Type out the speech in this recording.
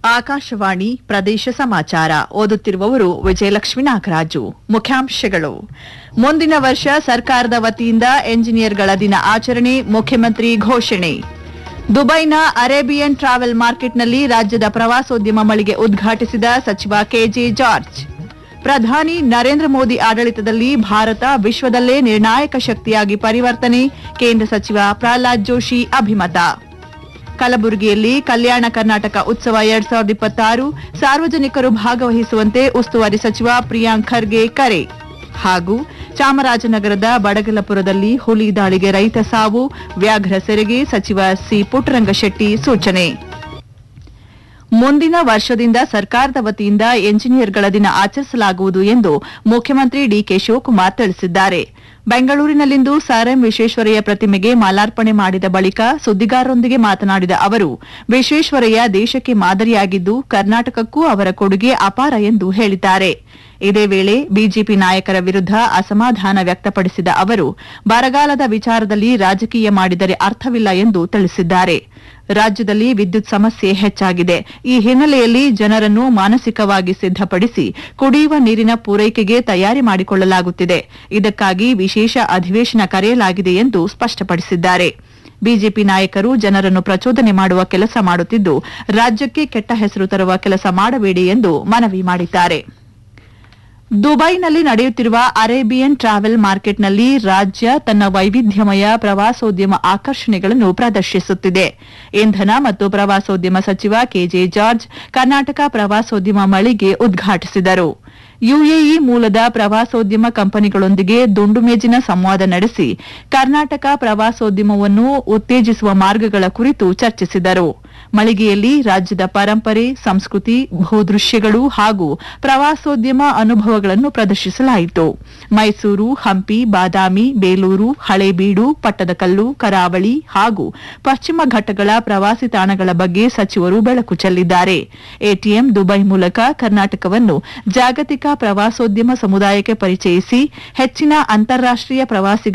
ಆಕಾಶವಾಣಿ ಪ್ರದೇಶ ಸಮಾಚಾರ ಓದುತ್ತಿರುವವರು ವಿಜಯಲಕ್ಷ್ಮಿ ನಾಗರಾಜು ಮುಖ್ಯಾಂಶಗಳು ಮುಂದಿನ ವರ್ಷ ಸರ್ಕಾರದ ವತಿಯಿಂದ ಎಂಜಿನಿಯರ್ಗಳ ದಿನ ಆಚರಣೆ ಮುಖ್ಯಮಂತ್ರಿ ಘೋಷಣೆ ದುಬೈನ ಅರೇಬಿಯನ್ ಟ್ರಾವೆಲ್ ಮಾರ್ಕೆಟ್ನಲ್ಲಿ ರಾಜ್ಯದ ಪ್ರವಾಸೋದ್ಯಮ ಮಳಿಗೆ ಉದ್ಘಾಟಿಸಿದ ಸಚಿವ ಕೆಜೆ ಜಾರ್ಜ್ ಪ್ರಧಾನಿ ನರೇಂದ್ರ ಮೋದಿ ಆಡಳಿತದಲ್ಲಿ ಭಾರತ ವಿಶ್ವದಲ್ಲೇ ನಿರ್ಣಾಯಕ ಶಕ್ತಿಯಾಗಿ ಪರಿವರ್ತನೆ ಕೇಂದ್ರ ಸಚಿವ ಪ್ರಹ್ಲಾದ್ ಜೋಶಿ ಅಭಿಮತ ಕಲಬುರಗಿಯಲ್ಲಿ ಕಲ್ಯಾಣ ಕರ್ನಾಟಕ ಉತ್ಸವ ಎರಡ್ ಸಾವಿರದ ಇಪ್ಪತ್ತಾರು ಸಾರ್ವಜನಿಕರು ಭಾಗವಹಿಸುವಂತೆ ಉಸ್ತುವಾರಿ ಸಚಿವ ಪ್ರಿಯಾಂಕ್ ಖರ್ಗೆ ಕರೆ ಹಾಗೂ ಚಾಮರಾಜನಗರದ ಬಡಗಲಪುರದಲ್ಲಿ ಹುಲಿ ದಾಳಿಗೆ ರೈತ ಸಾವು ವ್ಯಾಘ್ರ ಸೆರೆಗೆ ಸಚಿವ ಸಿ ಪುಟ್ಟರಂಗಶೆಟ್ಟಿ ಸೂಚನೆ ಮುಂದಿನ ವರ್ಷದಿಂದ ಸರ್ಕಾರದ ವತಿಯಿಂದ ಎಂಜಿನಿಯರ್ಗಳ ದಿನ ಆಚರಿಸಲಾಗುವುದು ಎಂದು ಮುಖ್ಯಮಂತ್ರಿ ಡಿಕೆ ಶಿವಕುಮಾರ್ ತಿಳಿಸಿದ್ದಾರೆ ಬೆಂಗಳೂರಿನಲ್ಲಿಂದು ಸರ್ ಎಂ ವಿಶ್ವೇಶ್ವರಯ್ಯ ಪ್ರತಿಮೆಗೆ ಮಾಲಾರ್ಪಣೆ ಮಾಡಿದ ಬಳಿಕ ಸುದ್ದಿಗಾರರೊಂದಿಗೆ ಮಾತನಾಡಿದ ಅವರು ವಿಶ್ವೇಶ್ವರಯ್ಯ ದೇಶಕ್ಕೆ ಮಾದರಿಯಾಗಿದ್ದು ಕರ್ನಾಟಕಕ್ಕೂ ಅವರ ಕೊಡುಗೆ ಅಪಾರ ಎಂದು ಹೇಳಿದ್ದಾರೆ ಇದೇ ವೇಳೆ ಬಿಜೆಪಿ ನಾಯಕರ ವಿರುದ್ಧ ಅಸಮಾಧಾನ ವ್ಯಕ್ತಪಡಿಸಿದ ಅವರು ಬರಗಾಲದ ವಿಚಾರದಲ್ಲಿ ರಾಜಕೀಯ ಮಾಡಿದರೆ ಅರ್ಥವಿಲ್ಲ ಎಂದು ತಿಳಿಸಿದ್ದಾರೆ ರಾಜ್ಯದಲ್ಲಿ ವಿದ್ಯುತ್ ಸಮಸ್ಯೆ ಹೆಚ್ಚಾಗಿದೆ ಈ ಹಿನ್ನೆಲೆಯಲ್ಲಿ ಜನರನ್ನು ಮಾನಸಿಕವಾಗಿ ಸಿದ್ದಪಡಿಸಿ ಕುಡಿಯುವ ನೀರಿನ ಪೂರೈಕೆಗೆ ತಯಾರಿ ಮಾಡಿಕೊಳ್ಳಲಾಗುತ್ತಿದೆ ಇದಕ್ಕಾಗಿ ವಿಶೇಷ ಅಧಿವೇಶನ ಕರೆಯಲಾಗಿದೆ ಎಂದು ಸ್ಪಷ್ಟಪಡಿಸಿದ್ದಾರೆ ಬಿಜೆಪಿ ನಾಯಕರು ಜನರನ್ನು ಪ್ರಚೋದನೆ ಮಾಡುವ ಕೆಲಸ ಮಾಡುತ್ತಿದ್ದು ರಾಜ್ಯಕ್ಕೆ ಕೆಟ್ಟ ಹೆಸರು ತರುವ ಕೆಲಸ ಮಾಡಬೇಡಿ ಎಂದು ಮನವಿ ಮಾಡಿದ್ದಾರೆ ದುಬೈನಲ್ಲಿ ನಡೆಯುತ್ತಿರುವ ಅರೇಬಿಯನ್ ಟ್ರಾವೆಲ್ ಮಾರ್ಕೆಟ್ನಲ್ಲಿ ರಾಜ್ಯ ತನ್ನ ವೈವಿಧ್ಯಮಯ ಪ್ರವಾಸೋದ್ಯಮ ಆಕರ್ಷಣೆಗಳನ್ನು ಪ್ರದರ್ಶಿಸುತ್ತಿದೆ ಇಂಧನ ಮತ್ತು ಪ್ರವಾಸೋದ್ಯಮ ಸಚಿವ ಕೆಜೆ ಜಾರ್ಜ್ ಕರ್ನಾಟಕ ಪ್ರವಾಸೋದ್ಯಮ ಮಳಿಗೆ ಉದ್ಘಾಟಿಸಿದರು ಯುಎಇ ಮೂಲದ ಪ್ರವಾಸೋದ್ಯಮ ಕಂಪನಿಗಳೊಂದಿಗೆ ದುಂಡು ಮೇಜಿನ ಸಂವಾದ ನಡೆಸಿ ಕರ್ನಾಟಕ ಪ್ರವಾಸೋದ್ಯಮವನ್ನು ಉತ್ತೇಜಿಸುವ ಮಾರ್ಗಗಳ ಕುರಿತು ಚರ್ಚಿಸಿದರು ಮಳಿಗೆಯಲ್ಲಿ ರಾಜ್ಯದ ಪರಂಪರೆ ಸಂಸ್ಕೃತಿ ಭೂದೃಶ್ಯಗಳು ಹಾಗೂ ಪ್ರವಾಸೋದ್ಯಮ ಅನುಭವಗಳನ್ನು ಪ್ರದರ್ಶಿಸಲಾಯಿತು ಮೈಸೂರು ಹಂಪಿ ಬಾದಾಮಿ ಬೇಲೂರು ಹಳೇಬೀಡು ಪಟ್ಟದಕಲ್ಲು ಕರಾವಳಿ ಹಾಗೂ ಪಶ್ಚಿಮ ಘಟ್ಟಗಳ ಪ್ರವಾಸಿ ತಾಣಗಳ ಬಗ್ಗೆ ಸಚಿವರು ಬೆಳಕು ಚೆಲ್ಲಿದ್ದಾರೆ ಎಟಿಎಂ ದುಬೈ ಮೂಲಕ ಕರ್ನಾಟಕವನ್ನು ಜಾಗತಿಕ ಪ್ರವಾಸೋದ್ಯಮ ಸಮುದಾಯಕ್ಕೆ ಪರಿಚಯಿಸಿ ಹೆಚ್ಚಿನ ಅಂತಾರಾಷ್ಟೀಯ ಪ್ರವಾಸಿಗರ